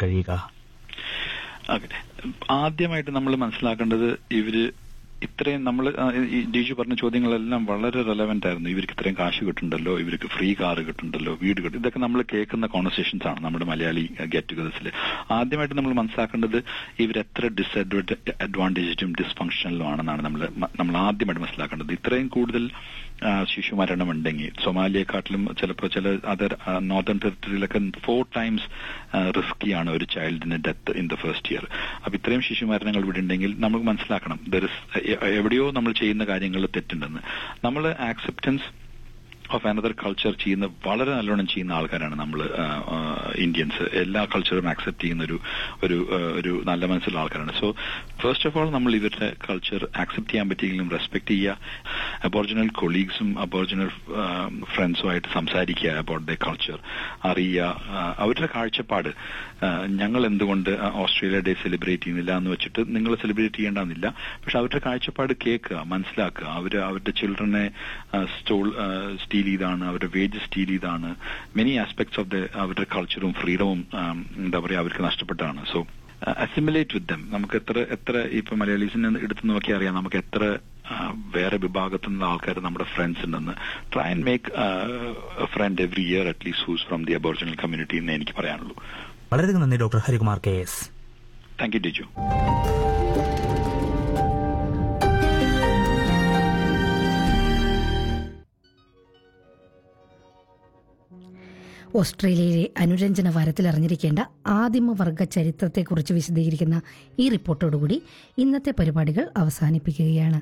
കഴിയുക ഓക്കെ ആദ്യമായിട്ട് നമ്മൾ മനസ്സിലാക്കേണ്ടത് ഇവര് ഇത്രയും നമ്മൾ ഈ ഡിജു പറഞ്ഞ ചോദ്യങ്ങളെല്ലാം വളരെ റെലവെന്റ് ആയിരുന്നു ഇവർക്ക് ഇത്രയും കാശ് കിട്ടുന്നുണ്ടല്ലോ ഇവർക്ക് ഫ്രീ കാർ കിട്ടുന്നുണ്ടല്ലോ വീട് കിട്ടും ഇതൊക്കെ നമ്മൾ കേൾക്കുന്ന കോൺവെർസേഷൻസ് ആണ് നമ്മുടെ മലയാളി ഗെറ്റ് ടുഗദേഴ്സിൽ ആദ്യമായിട്ട് നമ്മൾ മനസ്സിലാക്കേണ്ടത് ഇവർ എത്ര ഡിസ്അഡ്വാൻറ്റേജും ഡിസ്ഫങ്ഷണലും ആണെന്നാണ് നമ്മൾ നമ്മൾ ആദ്യമായിട്ട് മനസ്സിലാക്കേണ്ടത് ഇത്രയും കൂടുതൽ ആ, ശിശുമരണം ഉണ്ടെങ്കിൽ സൊമാലിയെക്കാട്ടിലും ചിലപ്പോൾ ചില അതർ നോർത്തേൺ ടെറിട്ടറിയിലൊക്കെ ഫോർ ടൈംസ് റിസ്കിയാണ് ഒരു ചൈൽഡിന് death in the first year അപ്പൊ ഇത്രയും ശിശുമരണങ്ങൾ ഇവിടെ ഉണ്ടെങ്കിൽ നമുക്ക് മനസ്സിലാക്കണം ദർ ഇസ് എവിടെയോ നമ്മൾ ചെയ്യുന്ന കാര്യങ്ങളിൽ തെറ്റുണ്ടെന്ന് നമ്മൾ ആക്സെപ്റ്റൻസ് ഓഫ് അനദർ കൾച്ചർ ചെയ്യുന്ന വളരെ നല്ലോണം ചെയ്യുന്ന ആൾക്കാരാണ് നമ്മൾ ഇന്ത്യൻസ് എല്ലാ കൾച്ചറും ആക്സെപ്റ്റ് ചെയ്യുന്ന ഒരു ഒരു ആ, ഒരു നല്ല മനസ്സിലുള്ള ആൾക്കാരാണ് സോ ഫസ്റ്റ് ഓഫ് ഓൾ നമ്മൾ ഇവരുടെ കൾച്ചർ ആക്സെപ്റ്റ് ചെയ്യാൻ പറ്റിയെങ്കിലും റെസ്പെക്ട് ചെയ്യുക അബോറിജിനൽ കൊളീഗ്സും അബോറിജിനൽ ഫ്രണ്ട്സും ആയിട്ട് സംസാരിക്കുക അബൌട്ട് ദ കൾച്ചർ അറിയുക ആ, അവരുടെ കാഴ്ചപ്പാട് ആ, ഞങ്ങൾ എന്തുകൊണ്ട് ഓസ്ട്രേലിയ ഡേ സെലിബ്രേറ്റ് ചെയ്യുന്നില്ല എന്ന് വെച്ചിട്ട് നിങ്ങൾ സെലിബ്രേറ്റ് ചെയ്യേണ്ടെന്നില്ല പക്ഷെ അവരുടെ കാഴ്ചപ്പാട് കേൾക്കുക മനസ്സിലാക്കുക അവർ അവരുടെ ചിൽഡ്രനെ സ്റ്റോൾ സ്റ്റീൽ ചെയ്താണ് അവരുടെ വേജ് സ്റ്റീൽ ചെയ്താണ് മെനി ആസ്പെക്ട്സ് ഓഫ് ദ അവരുടെ കൾച്ചറും ഫ്രീഡവും എന്താ പറയുക അവർക്ക് നഷ്ടപ്പെട്ടാണ് സോ അസിമുലേറ്റ് വിത്ത് ദം നമുക്ക് എത്ര എത്ര ഇപ്പൊ മലയാളീസിനെ എടുത്തു നോക്കിയാൽ അറിയാം നമുക്ക് എത്ര ആ, വേറെ വിഭാഗത്തിൽ നിന്നുള്ള ആൾക്കാർ നമ്മുടെ ഫ്രണ്ട്സ് ഉണ്ടെന്ന് try and make friend every year at least who's from the aboriginal community എന്ന് എനിക്ക് പറയാനുള്ളൂ വളരെയധികം നന്ദി doctor Harikumar K S thank you Diju ഓസ്ട്രേലിയയിലെ അനുരഞ്ജന വാരത്തിൽ അറിഞ്ഞിരിക്കേണ്ട ആദിമവർഗ ചരിത്രത്തെക്കുറിച്ച് വിശദീകരിക്കുന്ന ഈ റിപ്പോർട്ടോടുകൂടി ഇന്നത്തെ പരിപാടികൾ അവസാനിപ്പിക്കുകയാണ്